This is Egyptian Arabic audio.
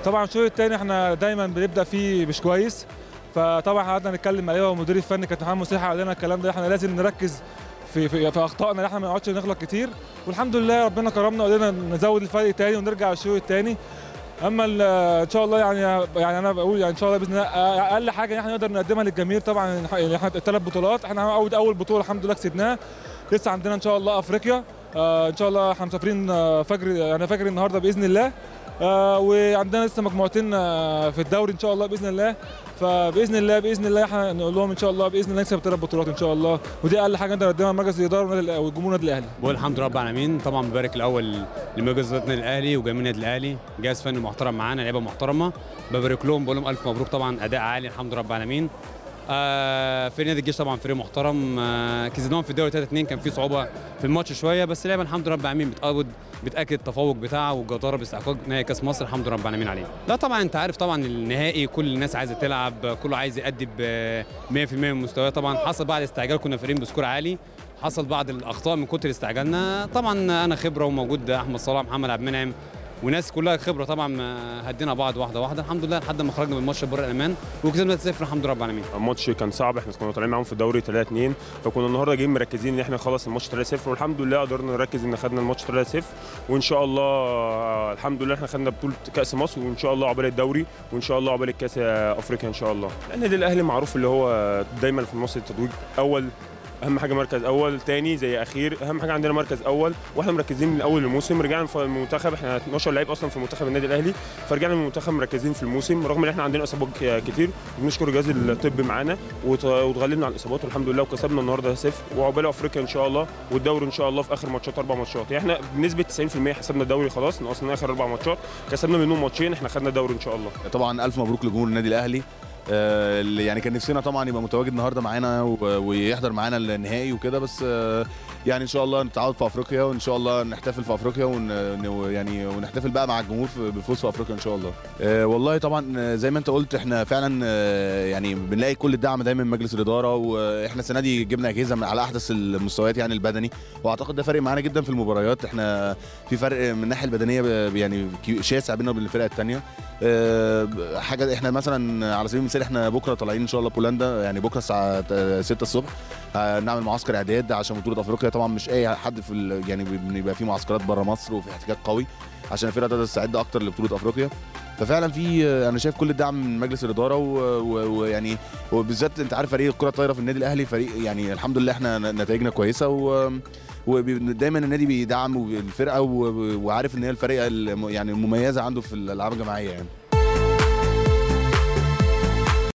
طبعا الشوط الثاني احنا دايما بنبدا فيه مش كويس فطبعا قعدنا نتكلم عليه والمدير الفني كابتن محمد مسيحي قال لنا الكلام ده احنا لازم نركز في في, في اخطائنا اللي احنا ما نقعدش نغلط كتير والحمد لله ربنا كرمنا وقدرنا نزود الفرق تاني ونرجع الشوط الثاني اما ال- ان شاء الله يعني يعني انا بقول يعني ان شاء الله باذن الله اقل حاجه احنا نقدر نقدمها للجماهير طبعا يعني احنا الثلاث بطولات احنا اول اول بطوله الحمد لله كسبناها لسه عندنا ان شاء الله افريقيا آه ان شاء الله احنا مسافرين آه، فجر انا فاكر النهارده باذن الله آه وعندنا لسه مجموعتين آه في الدوري ان شاء الله باذن الله فباذن الله باذن الله احنا نقول لهم ان شاء الله باذن الله نكسب ثلاث بطولات ان شاء الله ودي اقل حاجه نقدر نقدمها لمركز الاداره والنادي الأ- والجمهور النادي الاهلي بقول الحمد لله رب العالمين طبعا ببارك الاول لمجلس اداره النادي الاهلي وجميع النادي الاهلي جهاز فني محترم معانا لعيبه محترمه ببارك لهم بقول لهم الف مبروك طبعا اداء عالي الحمد لله رب العالمين آه فريق نادي الجيش طبعا فريق محترم آه كسبناهم في الدوري 3 2 كان في صعوبه في الماتش شويه بس اللعبه الحمد لله رب العالمين بتأكد بتاكد التفوق بتاعها والجداره باستحقاق نهائي كاس مصر الحمد لله رب العالمين عليه لا طبعا انت عارف طبعا النهائي كل الناس عايزه تلعب كله عايز يأدي ب 100% من مستواه طبعا حصل بعد استعجال كنا فارقين بسكور عالي حصل بعض الاخطاء من كتر استعجالنا طبعا انا خبره وموجود احمد صلاح محمد عبد المنعم وناس كلها خبره طبعا آه، هدينا بعض واحده واحده الحمد لله لحد ما خرجنا من الماتش بره الامان وكسبنا 3-0 الحمد لله رب العالمين الماتش كان صعب احنا كنا طالعين معاهم في الدوري 3 2 فكنا النهارده جايين مركزين ان احنا نخلص الماتش 3 0 والحمد لله قدرنا نركز ان خدنا الماتش 3 0 وان شاء الله آه، الحمد لله احنا خدنا بطوله كاس مصر وان شاء الله عقبال الدوري وان شاء الله عقبال كاس افريقيا ان شاء الله النادي الاهلي معروف اللي هو دايما في مصر التتويج اول اهم حاجه مركز اول تاني زي اخير اهم حاجه عندنا مركز اول واحنا مركزين من اول الموسم رجعنا في المنتخب احنا 12 لعيب اصلا في منتخب النادي الاهلي فرجعنا من المنتخب مركزين في الموسم رغم ان احنا عندنا اصابات ك- كتير بنشكر جهاز الطب معانا وت- واتغلبنا على الاصابات والحمد لله وكسبنا النهارده صفر وعقبال افريقيا ان شاء الله والدوري ان شاء الله في اخر ماتشات اربع ماتشات يعني احنا بنسبه 90% حسبنا الدوري خلاص ناقصنا اخر اربع ماتشات كسبنا منهم ماتشين احنا خدنا الدوري ان شاء الله طبعا الف مبروك لجمهور النادي الاهلي آه، اللي يعني كان نفسنا طبعا يبقى متواجد النهارده معانا و- ويحضر معانا النهائي وكده بس آه، يعني ان شاء الله نتعود في افريقيا وان شاء الله نحتفل في افريقيا ون ن- يعني ونحتفل بقى مع الجمهور في- بفوز في افريقيا ان شاء الله آه، والله طبعا آه، زي ما انت قلت احنا فعلا آه، يعني بنلاقي كل الدعم دايما من مجلس الاداره واحنا السنه دي جبنا اجهزه من على احدث المستويات يعني البدني واعتقد ده فارق معانا جدا في المباريات احنا في فرق من الناحيه البدنيه ب- يعني كي- شاسع بيننا وبين الفرق الثانيه آه، حاجه احنا مثلا على سبيل المثال احنا بكره طالعين ان شاء الله بولندا يعني بكره الساعه 6 الصبح هنعمل معسكر اعداد عشان بطوله افريقيا طبعا مش اي حد في ال- يعني بيبقى في معسكرات بره مصر وفي احتكاك قوي عشان الفرقه تقدر تستعد اكتر لبطوله افريقيا ففعلا في انا شايف كل الدعم من مجلس الاداره و- و- ويعني وبالذات انت عارف فريق الكره الطايره في النادي الاهلي فريق يعني الحمد لله احنا نتائجنا كويسه و ودايما النادي بيدعم الفرقه و- وعارف ان هي الفريق الم- يعني المميزه عنده في الالعاب الجماعيه يعني